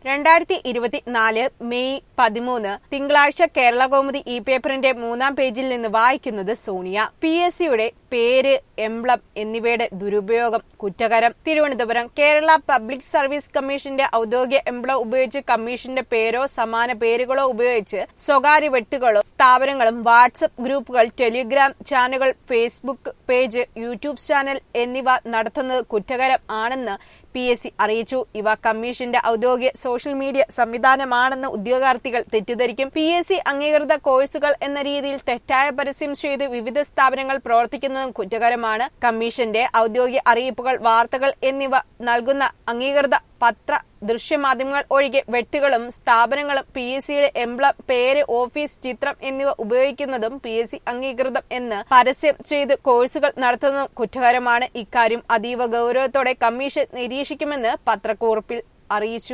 രണ്ടായിരത്തി ഇരുപത്തിനാല് മെയ് പതിമൂന്ന് തിങ്കളാഴ്ച കേരള കൗമുദി ഇ പേപ്പറിന്റെ മൂന്നാം പേജിൽ നിന്ന് വായിക്കുന്നത് സോണിയ പി എസ് സിയുടെ പേര് എംബ്ലം എന്നിവയുടെ ദുരുപയോഗം കുറ്റകരം തിരുവനന്തപുരം കേരള പബ്ലിക് സർവീസ് കമ്മീഷന്റെ ഔദ്യോഗിക എംബ്ലം ഉപയോഗിച്ച് കമ്മീഷന്റെ പേരോ സമാന പേരുകളോ ഉപയോഗിച്ച് സ്വകാര്യ വ്യക്തികളോ സ്ഥാപനങ്ങളും വാട്സപ്പ് ഗ്രൂപ്പുകൾ ടെലിഗ്രാം ചാനലുകൾ ഫേസ്ബുക്ക് പേജ് യൂട്യൂബ് ചാനൽ എന്നിവ നടത്തുന്നത് കുറ്റകരം ആണെന്ന് പി എസ് സി അറിയിച്ചു ഇവ കമ്മീഷന്റെ ഔദ്യോഗിക സോഷ്യൽ മീഡിയ സംവിധാനമാണെന്ന് ഉദ്യോഗാർത്ഥികൾ തെറ്റിദ്ധരിക്കും പി എസ് സി അംഗീകൃത കോഴ്സുകൾ എന്ന രീതിയിൽ തെറ്റായ പരസ്യം ചെയ്ത് വിവിധ സ്ഥാപനങ്ങൾ പ്രവർത്തിക്കുന്നതും കുറ്റകരമാണ് കമ്മീഷന്റെ ഔദ്യോഗിക അറിയിപ്പുകൾ വാർത്തകൾ എന്നിവ നൽകുന്ന അംഗീകൃത പത്ര ദൃശ്യമാധ്യമങ്ങൾ ഒഴികെ വ്യക്തികളും സ്ഥാപനങ്ങളും പി എസ് സിയുടെ എംബ്ലം പേര് ഓഫീസ് ചിത്രം എന്നിവ ഉപയോഗിക്കുന്നതും പി എസ് സി അംഗീകൃതം എന്ന് പരസ്യം ചെയ്ത് കോഴ്സുകൾ നടത്തുന്നതും കുറ്റകരമാണ് ഇക്കാര്യം അതീവ ഗൗരവത്തോടെ കമ്മീഷൻ നിരീക്ഷിക്കുമെന്ന് പത്രക്കുറിപ്പിൽ അറിയിച്ചു